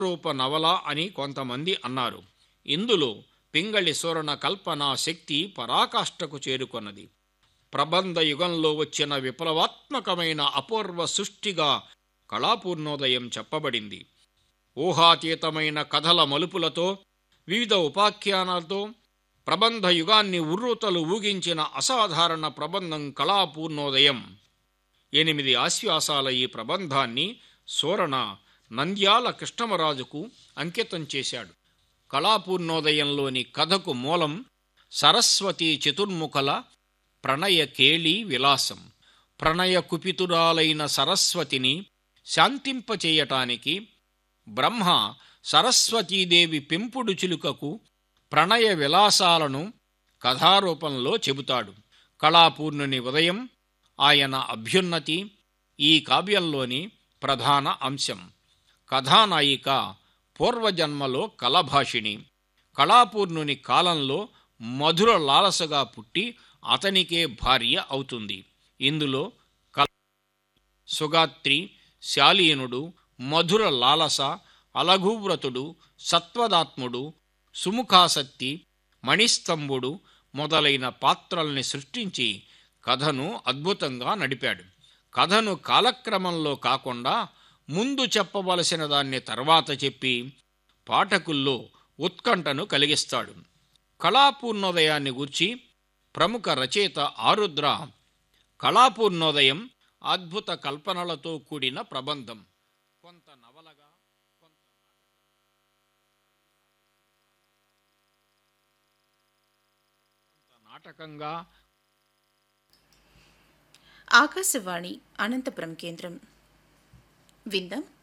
రూప నవల అని కొంతమంది అన్నారు ఇందులో పింగళి సూరణ కల్పన శక్తి పరాకాష్ఠకు చేరుకొన్నది ప్రబంధ యుగంలో వచ్చిన విప్లవాత్మకమైన అపూర్వ సృష్టిగా కళాపూర్ణోదయం చెప్పబడింది ఊహాతీతమైన కథల మలుపులతో వివిధ ఉపాఖ్యానాలతో ప్రబంధ యుగాన్ని ఉర్రూతలు ఊగించిన అసాధారణ ప్రబంధం కళాపూర్ణోదయం ఎనిమిది ఆశ్వాసాల ఈ ప్రబంధాన్ని సోరణ నంద్యాల కృష్ణమరాజుకు అంకితం చేశాడు కళాపూర్ణోదయంలోని కథకు మూలం సరస్వతి చతుర్ముఖల ప్రణయ కేళి విలాసం ప్రణయ కుపితురాలైన సరస్వతిని శాంతింపచేయటానికి బ్రహ్మ సరస్వతీదేవి పెంపుడు చిలుకకు ప్రణయ విలాసాలను కథారూపంలో చెబుతాడు కళాపూర్ణుని ఉదయం ఆయన అభ్యున్నతి ఈ కావ్యంలోని ప్రధాన అంశం కథానాయిక పూర్వజన్మలో కలభాషిణి కళాపూర్ణుని కాలంలో మధుర లాలసగా పుట్టి అతనికే భార్య అవుతుంది ఇందులో కల సుగాత్రి శాలీనుడు మధుర లాలస అలఘువ్రతుడు సత్వదాత్ముడు సుముఖాసక్తి మణిస్తంభుడు మొదలైన పాత్రల్ని సృష్టించి కథను అద్భుతంగా నడిపాడు కథను కాలక్రమంలో కాకుండా ముందు చెప్పవలసిన దాన్ని తర్వాత చెప్పి పాఠకుల్లో ఉత్కంఠను కలిగిస్తాడు కళాపూర్ణోదయాన్ని గూర్చి ప్రముఖ రచయిత ఆరుద్ర కళాపూర్ణోదయం అద్భుత కల్పనలతో కూడిన ప్రబంధం కొంత నవలగా కొంత కొంత నాటకంగా ఆకాశవాణి అనంతపురం కేంద్రం విందాం